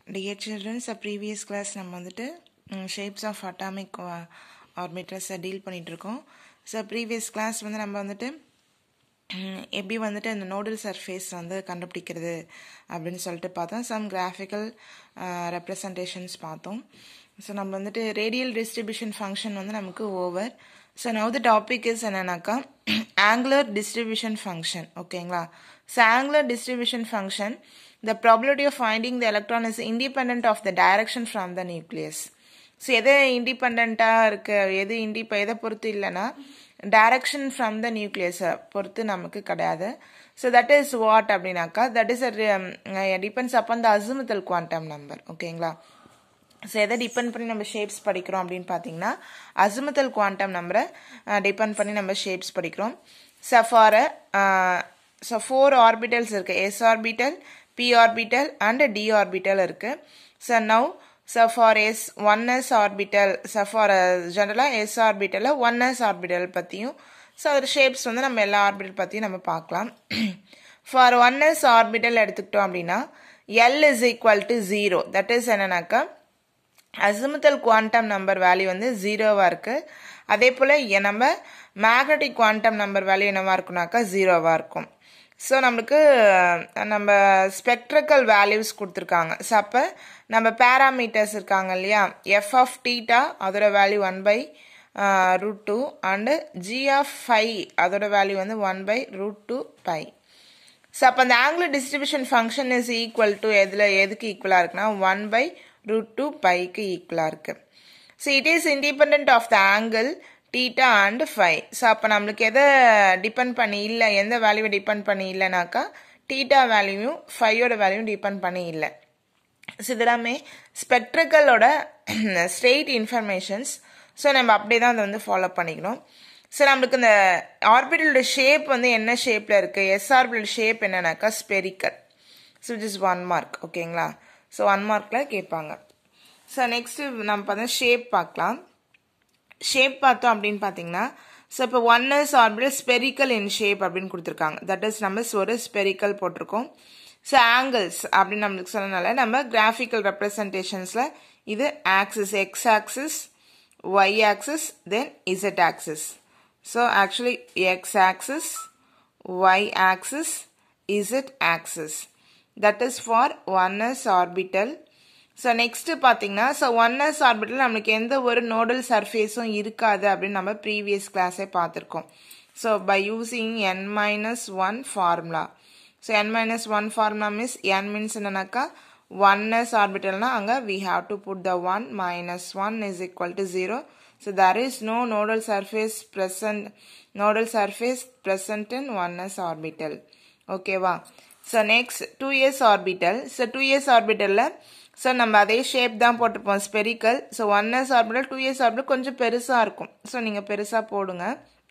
Dear children, so previous class நம்ம வந்துட்டு shapes of atomic ஆர்பிட்டர்ஸை டீல் பண்ணிட்டு இருக்கோம் ஸோ ப்ரீவியஸ் கிளாஸ் வந்து நம்ம வந்துட்டு ம், எப்படி வந்துட்டு இந்த நோடல் சர்ஃபேஸ் வந்து கண்டுபிடிக்கிறது அப்படின்னு சொல்லிட்டு பார்த்தோம் சம் கிராஃபிக்கல் ரெப்ரசன்டேஷன்ஸ் பார்த்தோம் ஸோ நம்ம வந்துட்டு ரேடியல் டிஸ்ட்ரிபியூஷன் ஃபங்க்ஷன் வந்து நமக்கு over so now the topic is என்னன்னாக்கா ஆங்குலர் டிஸ்ட்ரிபியூஷன் ஃபங்க்ஷன் ஓகேங்களா so angular distribution function the probability of finding the electron is independent of the direction from the nucleus so எது இண்டிபெண்ட்டாக இருக்கு எது இண்டிப எதை பொறுத்து இல்லைன்னா டைரக்ஷன் ஃப்ரம் த நியூக்ளியஸை பொறுத்து நமக்கு கிடையாது ஸோ தட் இஸ் வாட் அப்படின்னாக்கா that is depends upon the azimuthal quantum number ஓகேங்களா ஸோ எதை டிபெண்ட் பண்ணி நம்ம ஷேப்ஸ் படிக்கிறோம் அப்படின்னு பார்த்தீங்கன்னா அசுமுத்தல் குவாண்டம் நம்பரை டிபெண்ட் பண்ணி நம்ம ஷேப்ஸ் படிக்கிறோம் so for so four orbitals இருக்குது S orbital P orbital and D orbital இருக்குது so now so for S one S orbital so for ஜென்ரலாக எஸ் ஆர்பிட்டலில் ஒன் எஸ் ஆர்பிட்டல் பற்றியும் ஸோ அதோட ஷேப்ஸ் வந்து நம்ம எல்லா ஆர்பிட்டல் பற்றியும் நம்ம பார்க்கலாம் ஃபார் ஒன் எஸ் ஆர்பிட்டல் எடுத்துக்கிட்டோம் அப்படின்னா L is equal to zero that is என்னன்னாக்கா அசிமுத்தல் குவாண்டம் நம்பர் வேல்யூ வந்து ஜீரோவாக இருக்குது அதே போல் நம்ம மேக்னட்டிக் குவாண்டம் நம்பர் வேல்யூ என்னவா இருக்குனாக்கா ஜீரோவாக இருக்கும் ஸோ நம்மளுக்கு நம்ம ஸ்பெக்ட்ரிக்கல் வேல்யூஸ் கொடுத்துருக்காங்க ஸோ அப்போ நம்ம பேராமீட்டர்ஸ் இருக்காங்க இல்லையா எஃப் ஆஃப் டீட்டா அதோட value one by root two and G of phi அதோட வேல்யூ வந்து one by root two pi so அப்போ அந்த angular distribution function is equal to எதில் எதுக்கு ஈக்குவலாக இருக்குன்னா ஒன் பை ரூட் டூ பைக்கு ஈக்குவலாக இருக்குது so it is independent of the angle theta and phi so அப்போ நம்மளுக்கு எதை டிபெண்ட் பண்ணி இல்லை எந்த வேல்யூவை டிபெண்ட் பண்ணி இல்லைனாக்கா டீட்டா வேல்யூவும் ஃபையோட வேல்யூவும் டிபெண்ட் பண்ணி இல்லை ஸோ இதெல்லாமே ஸ்பெக்ட்ரிக்கலோட ஸ்ட்ரெயிட் இன்ஃபர்மேஷன்ஸ் ஸோ நம்ம அப்படியே தான் அதை வந்து ஃபாலோ பண்ணிக்கணும் ஸோ நம்மளுக்கு இந்த ஆர்பிட்டலோட ஷேப் வந்து என்ன ஷேப்பில் இருக்குது எஸ் ஆர்பிட்டல் ஷேப் என்னன்னாக்கா spherical so it is one mark ஓகேங்களா ஸோ ஒன் மார்க்கில் கேட்பாங்க ஸோ நெக்ஸ்ட்டு நம்ம பார்த்தா ஷேப் பார்க்கலாம் ஷேப் பார்த்தோம் அப்படின்னு பார்த்தீங்கன்னா ஸோ இப்போ one S orbital spherical in shape அப்படின்னு கொடுத்துருக்காங்க தட் இஸ் நம்ம ஒரு ஸ்பெரிக்கல் போட்டிருக்கோம் ஸோ ஆங்கிள்ஸ் அப்படின்னு நம்மளுக்கு சொன்னனால நம்ம கிராஃபிக்கல் ரெப்ரசன்டேஷன்ஸில் இது axis X axis Y axis then Z axis so actually X axis Y axis Z axis that is for one S orbital so next பார்த்தீங்கன்னா ஸோ ஒன் எஸ் ஆர்பிட்டல் நம்மளுக்கு எந்த ஒரு நோடல் சர்ஃபேஸும் இருக்காது அப்படின்னு நம்ம ப்ரீவியஸ் கிளாஸே பார்த்துருக்கோம் so by using N minus one formula so N minus one formula means N means என்னன்னாக்கா ஒன் எஸ் ஆர்பிட்டல்னா அங்கே we have to put the one minus one is equal to zero so there is no nodal surface present nodal surface present in one S orbital ஓகேவா so next two S orbital so two S ஆர்பிட்டலில் so நம்ம அதே shape தான் போட்டிருப்போம் spherical so one years orbital two S orbital கொஞ்சம் பெருசாக இருக்கும் so நீங்கள் பெருசாக போடுங்க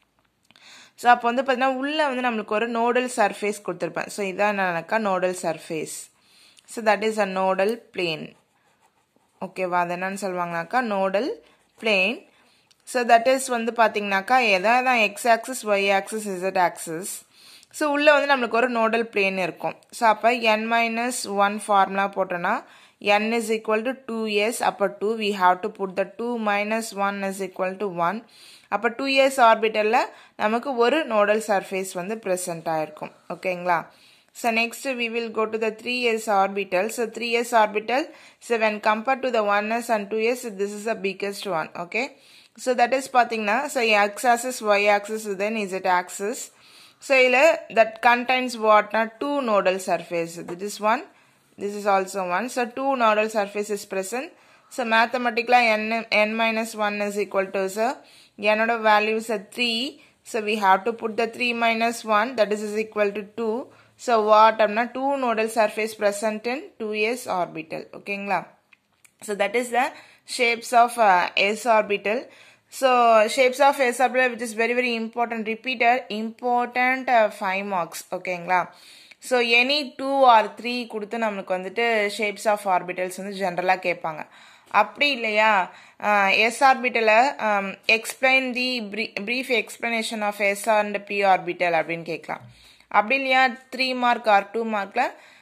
ஸோ அப்போ வந்து பார்த்தீங்கன்னா உள்ளே வந்து நம்மளுக்கு ஒரு நோடல் சர்ஃபேஸ் கொடுத்துருப்பேன் ஸோ இதான் என்னன்னாக்கா nodal surface so that is a nodal plane ஓகேவா அது என்னன்னு சொல்லுவாங்கனாக்கா nodal plane so that is வந்து பார்த்தீங்கன்னாக்கா எதாவது தான் X axis Y axis Z axis so உள்ளே வந்து நம்மளுக்கு ஒரு நோடல் பிளேன் இருக்கும் ஸோ அப்போ என் மைனஸ் ஒன் ஃபார்முலா போட்டோன்னா N is equal to two S அப்போ two we have to put the two minus one is equal to one அப்போ two S ஆர்பிட்டலில் நமக்கு ஒரு நோடல் சர்ஃபேஸ் வந்து ப்ரெசென்ட் ஆயிருக்கும் ஓகேங்களா so next we will go to the three S orbital so three S orbital so when compared to the one S and two S this is a biggest one okay so that is பார்த்தீங்கன்னா so X axis Y axis then Z axis so இதில் that contains வாட்னா two nodal surface that is one this is also 1 so two nodal surface is present so mathematically n n minus 1 is equal to so n oda value is a 3 so we have to put the 3 minus 1 that is, is equal to 2 so what amna two nodal surface present in 2s orbital okay so that is the shapes of uh, s orbital so shapes of s orbital which is very very important repeated important uh, 5 marks okay so any two or three கொடுத்து நம்மளுக்கு வந்துட்டு shapes of orbitals வந்து ஜென்ரலாக கேட்பாங்க அப்படி இல்லையா S ஆர்பிட்டலில் explain the brief explanation of S and P orbital அப்படின்னு கேட்கலாம் அப்படி இல்லையா த்ரீ மார்க் ஆர் டூ மார்க்கில்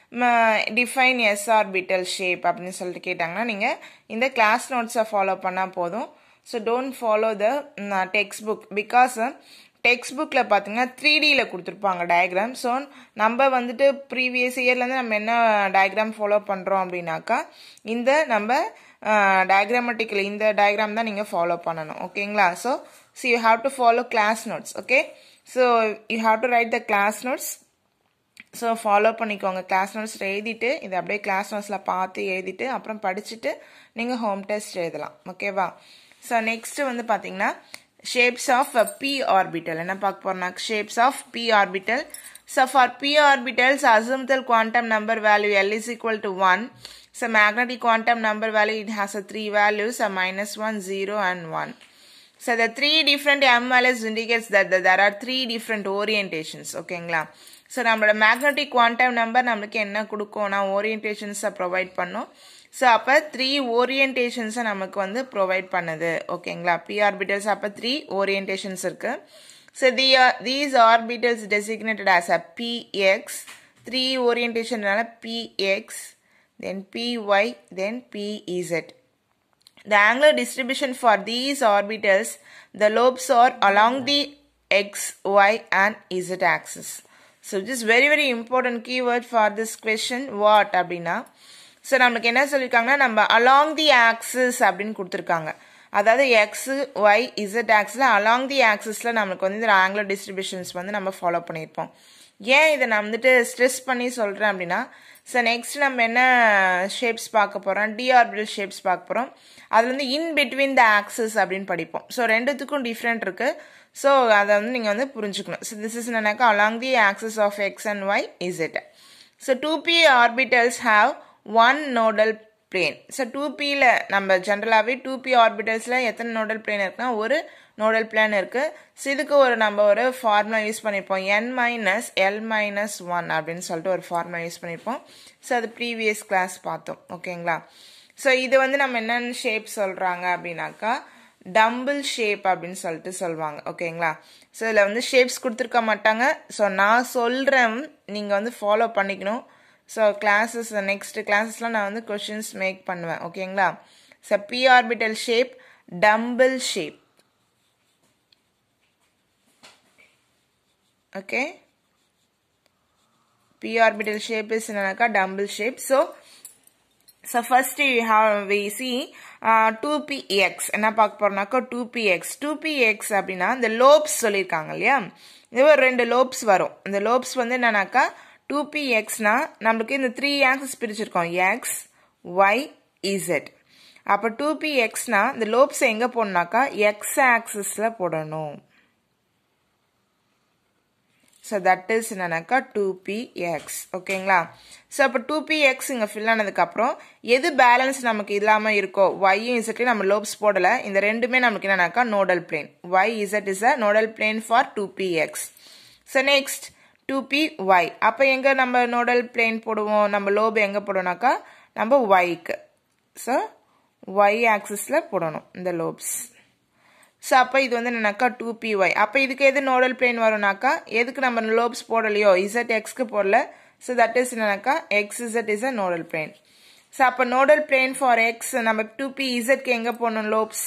டிஃபைன் எஸ் ஆர்பிட்டல் ஷேப் அப்படின்னு சொல்லிட்டு கேட்டாங்கன்னா நீங்கள் இந்த கிளாஸ் நோட்ஸை ஃபாலோ பண்ணால் போதும் so don't follow the textbook because text புக்கில் பார்த்தீங்கன்னா த்ரீ டியில் கொடுத்துருப்பாங்க டயக்ராம் ஸோ நம்ம வந்துட்டு ப்ரீவியஸ் இயர்லேருந்து நம்ம என்ன டயக்ராம் ஃபாலோ பண்ணுறோம் அப்படின்னாக்கா இந்த நம்ம டயக்ராமட்டிக்கல் இந்த டயக்ராம் தான் நீங்கள் ஃபாலோ பண்ணணும் ஓகேங்களா so so you have to follow class notes okay so you have to write the class notes so follow பண்ணிக்கோங்க கிளாஸ் நோட்ஸில் எழுதிட்டு இதை அப்படியே கிளாஸ் நோட்ஸில் பார்த்து எழுதிட்டு அப்புறம் படிச்சுட்டு நீங்கள் ஹோம் டெஸ்ட் எழுதலாம் ஓகேவா ஸோ நெக்ஸ்ட்டு வந்து பார்த்தீங்கன்னா ஷேப்ஸ் ஆஃப் பி ஆர்பிட்டல் என்ன பார்க்க போறோம்னா shapes of P orbital so for P orbitals azimuthal quantum number value L is equal to one so magnetic quantum number value it has a three values a minus one zero and one So the three different MLS indicates that the, there are three different orientations. ஓகேங்களா so நம்மளோட magnetic quantum number நம்மளுக்கு என்ன கொடுக்கும்னா ஓரியன்டேஷன்ஸை provide பண்ணும் so அப்போ three ஓரியன்டேஷன்ஸை நமக்கு வந்து ப்ரொவைட் பண்ணுது ஓகேங்களா பி ஆர்பிட்டல்ஸ் அப்போ த்ரீ ஓரியன்டேஷன்ஸ் இருக்கு so the these orbitals designated as a p x three ஓரியன்டேஷன்னால p x then p y then p z The angular distribution for these orbitals, the lobes are along the x, y and z axis. So this is very very important keyword for this question. What அப்படின்னா so நம்மளுக்கு என்ன சொல்லியிருக்காங்கன்னா நம்ம along the axis அப்படின்னு கொடுத்துருக்காங்க அதாவது x y z ஆக்ஸில் along the ஆக்சிஸில் நம்மளுக்கு வந்து இந்த ஆங்குலர் டிஸ்ட்ரிபியூஷன்ஸ் வந்து நம்ம ஃபாலோ பண்ணியிருப்போம் ஏன் இதை நான் வந்துட்டு ஸ்ட்ரெஸ் பண்ணி சொல்கிறேன் அப்படின்னா ஸோ நெக்ஸ்ட் நம்ம என்ன ஷேப்ஸ் பார்க்க போகிறோம் டிஆர்பிஎல் ஷேப்ஸ் பார்க்க போகிறோம் அது வந்து இன் பிட்வீன் த ஆக்சஸ் அப்படின்னு படிப்போம் ஸோ ரெண்டுத்துக்கும் டிஃப்ரெண்ட் இருக்குது ஸோ அதை வந்து நீங்கள் வந்து புரிஞ்சுக்கணும் ஸோ திஸ் இஸ் என்னன்னாக்கா along the axes of x and y is it so two p orbitals have one nodal plane so two பியில் நம்ம ஜென்ரலாகவே டூ பி ஆர்பிட்டல்ஸில் எத்தனை நோடல் பிளேன் இருக்குன்னா ஒரு நோடல் பிளான் இருக்குது ஸோ இதுக்கு ஒரு நம்ம ஒரு ஃபார்முலா யூஸ் பண்ணியிருப்போம் n minus l minus one அப்படின்னு சொல்லிட்டு ஒரு ஃபார்முலா யூஸ் பண்ணியிருப்போம் ஸோ அது ப்ரீவியஸ் கிளாஸ் பார்த்தோம் ஓகேங்களா ஸோ இது வந்து நம்ம என்னென்ன ஷேப் சொல்கிறாங்க அப்படின்னாக்கா டம்பிள் ஷேப் அப்படின்னு சொல்லிட்டு சொல்லுவாங்க ஓகேங்களா ஸோ இதில் வந்து ஷேப்ஸ் கொடுத்துருக்க மாட்டாங்க ஸோ நான் சொல்கிறேன் நீங்கள் வந்து ஃபாலோ பண்ணிக்கணும் ஸோ கிளாஸஸ் நெக்ஸ்ட் கிளாஸஸ்லாம் நான் வந்து கொஷின்ஸ் மேக் பண்ணுவேன் ஓகேங்களா so p orbital shape dumbbell shape okay p orbital shape is என்னன்னாக்கா dumbbell shape so so first we have we see uh, 2px என்ன பார்க்க போறோம்னாக்கா 2px 2px அப்படின்னா இந்த லோப்ஸ் சொல்லியிருக்காங்க இல்லையா இது ஒரு ரெண்டு லோப்ஸ் வரும் இந்த லோப்ஸ் வந்து என்னன்னாக்கா 2pxனா நம்மளுக்கு இந்த த்ரீ ஆக்சஸ் பிரிச்சிருக்கோம் எக்ஸ் ஒய் இசட் அப்போ 2pxனா இந்த லோப்ஸ் எங்கே போடணும்னாக்கா எக்ஸ் ஆக்சஸில் போடணும் ஸோ தட் இஸ் என்னன்னாக்கா டூ பி எக்ஸ் ஓகேங்களா ஸோ அப்போ டூ பி எக்ஸ் இங்கே ஃபில் ஆனதுக்கப்புறம் எது பேலன்ஸ் நமக்கு இல்லாமல் இருக்கோ ஒய்யும் இசட்லையும் நம்ம லோப்ஸ் போடலை இந்த ரெண்டுமே நமக்கு என்னன்னாக்கா nodal plane y z is a nodal plane for two p x so next two p y அப்போ எங்கே நம்ம நோடல் பிளேன் போடுவோம் நம்ம லோப் எங்கே போடுவோம்னாக்கா நம்ம ஒய்க்கு ஸோ ஒய் ஆக்சிஸில் போடணும் இந்த லோப்ஸ் ஸோ அப்போ இது வந்து என்னன்னாக்கா டூ பி ஒய் அப்போ இதுக்கு எது நோடல் பிளேன் வரும்னாக்கா எதுக்கு நம்ம லோப்ஸ் போடலையோ இசட் எக்ஸ்க்கு போடல ஸோ தட் இஸ் என்னன்னாக்கா x z is a nodal plane so அப்போ நோடல் பிளேன் ஃபார் எக்ஸ் நம்ம டூ பி இசட்க்கு எங்கே போடணும் லோப்ஸ்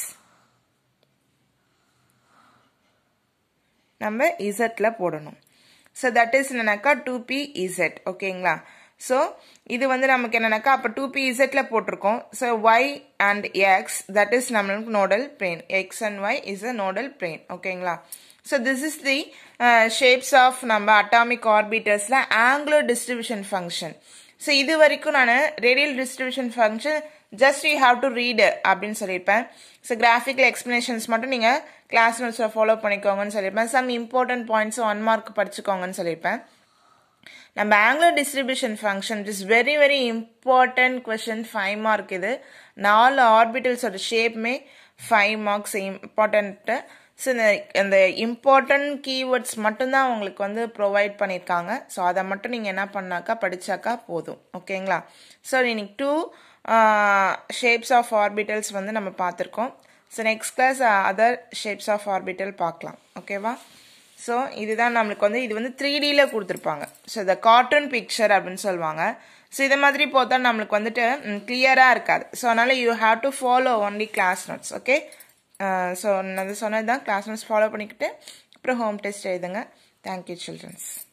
நம்ம இசட்டில் போடணும் ஸோ தட் இஸ் என்னன்னாக்கா டூ பி இசட் ஓகேங்களா ஸோ இது வந்து நமக்கு என்னன்னாக்கா அப்போ டூ பி இசட்ல போட்டிருக்கோம் so y and x that is நம்மளுக்கு nodal plane x and y is a nodal plane ஓகேங்களா so this is the shapes of நம்ம அட்டாமிக் ஆர்பிட்டர்ஸில் ஆங்குலர் டிஸ்ட்ரிபியூஷன் ஃபங்க்ஷன் ஸோ இது வரைக்கும் நான் radial distribution function just you have to read அப்படின்னு சொல்லியிருப்பேன் so graphical explanations மட்டும் நீங்கள் கிளாஸ் நோட்ஸில் ஃபாலோ பண்ணிக்கோங்கன்னு சொல்லியிருப்பேன் some important points one mark படிச்சுக்கோங்கன்னு சொல்லியிருப்பேன் நம்ம angular distribution function is very very important question five mark இது நாலு ஆர்பிட்டல்ஸோட ஷேப்புமே ஃபைவ் மார்க்ஸ் இம்பார்ட்டன்ட்டு ஸோ இந்த இந்த இம்பார்ட்டன்ட் கீவேர்ட்ஸ் மட்டும்தான் உங்களுக்கு வந்து ப்ரொவைட் பண்ணியிருக்காங்க ஸோ அதை மட்டும் நீங்கள் என்ன பண்ணாக்கா படித்தாக்கா போதும் ஓகேங்களா ஸோ இன்னைக்கு டூ ஷேப்ஸ் ஆஃப் ஆர்பிட்டல்ஸ் வந்து நம்ம பார்த்துருக்கோம் so next class other shapes of orbital பார்க்கலாம் ஓகேவா ஸோ இதுதான் நம்மளுக்கு வந்து இது வந்து த்ரீ டியில் கொடுத்துருப்பாங்க ஸோ இந்த கார்ட்டூன் பிக்சர் அப்படின்னு சொல்லுவாங்க ஸோ இதை மாதிரி போத்தால் நம்மளுக்கு வந்துட்டு கிளியராக இருக்காது ஸோ அதனால் you have to follow only class notes okay so நான் சொன்னது தான் கிளாஸ் நோட்ஸ் ஃபாலோ பண்ணிக்கிட்டு அப்புறம் ஹோம் டெஸ்ட் எழுதுங்க தேங்க்யூ சில்ட்ரன்ஸ்